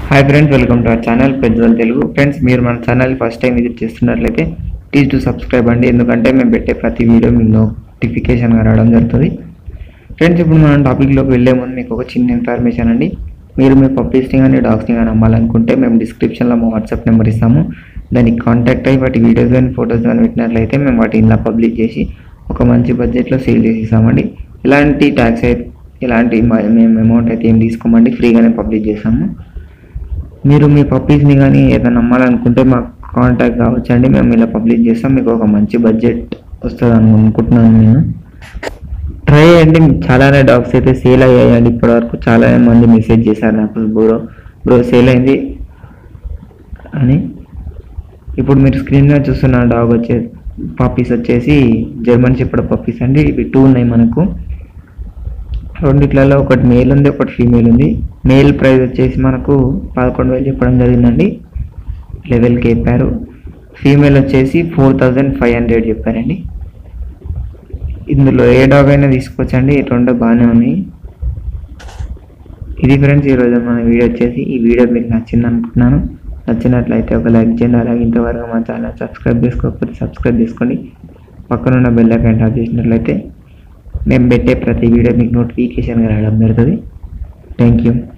hi friends welcome to our channel పెద్దల Telugu friends మీరు మన ఛానల్ ఫస్ట్ టైం విజిట్ చేస్తున్నట్లయితే ప్లీజ్ టు సబ్స్క్రైబ్ అండి ఎందుకంటే మేము పెట్టే ప్రతి వీడియో మీకు నోటిఫికేషన్గా రావడం జరుగుతుంది ఫ్రెండ్స్ ఇప్పుడు మనం టాపిక్లోకి వెళ్ళే ముందు మీకు ఒక చిన్న ఇన్ఫర్మేషన్ అండి మీరు మీ పప్పీస్ని కానీ డాగ్స్ని కానీ అమ్మాలనుకుంటే మేము డిస్క్రిప్షన్లో మా వాట్సాప్ నెంబర్ ఇస్తాము దానికి కాంటాక్ట్ అయ్యి వాటి వీడియోస్ కానీ ఫొటోస్ కానీ పెట్టినట్లయితే మేము వాటి ఇలా పబ్లిక్ చేసి ఒక మంచి బడ్జెట్లో సేల్ చేసి ఇస్తామండి ఎలాంటి ట్యాక్స్ అయితే ఎలాంటి మ- మేము అమౌంట్ అయితే ఏం తీసుకోమండి ఫ్రీగానే పబ్లిక్ చేస్తాము మీరు మీ పప్పీస్ని కానీ ఏదైనా అమ్మాలనుకుంటే మాకు కాంటాక్ట్ కావచ్చండి మేము ఇలా పబ్లిక్ చేస్తాం మీకు ఒక మంచి బడ్జెట్ వస్తుంది అని అనుకుంటున్నాను నేను ట్రై చేయండి చాలానే డాగ్స్ అయితే సేల్ అయ్యాయండి ఇప్పటివరకు చాలా మంది మెసేజ్ చేశారు నాకు బ్రో బ్రో సేల్ అయింది అని ఇప్పుడు మీరు స్క్రీన్ మీద చూస్తున్న డాగ్ వచ్చే పప్పీస్ వచ్చేసి జర్మన్ చెప్పడం పప్పీస్ అండి ఇవి టూ ఉన్నాయి మనకు రెండిట్లలో ఒకటి మేల్ ఉంది ఒకటి ఫీమేల్ ఉంది మేల్ ప్రైస్ వచ్చేసి మనకు పదకొండు వేలు చెప్పడం జరిగిందండి లెవెల్కి చెప్పారు ఫీమేల్ వచ్చేసి ఫోర్ థౌజండ్ ఫైవ్ హండ్రెడ్ చెప్పారండి ఇందులో ఏ డాగ్ అయినా తీసుకోవచ్చండి ఈ రెండు బాగానే ఉన్నాయి ఇది ఫ్రెండ్స్ ఈరోజు మన వీడియో వచ్చేసి ఈ వీడియో మీకు నచ్చింది అనుకుంటున్నాను నచ్చినట్లయితే ఒక లైక్ చేయండి అలాగే ఇంతవరకు మా ఛానల్ సబ్స్క్రైబ్ చేసుకోకపోతే సబ్స్క్రైబ్ చేసుకోండి పక్కనున్న బెల్ ఐకాన్ టాప్ చేసినట్లయితే మేము పెట్టే ప్రతి వీడియో మీకు నోటిఫికేషన్గా రావడం జరుగుతుంది థ్యాంక్ యూ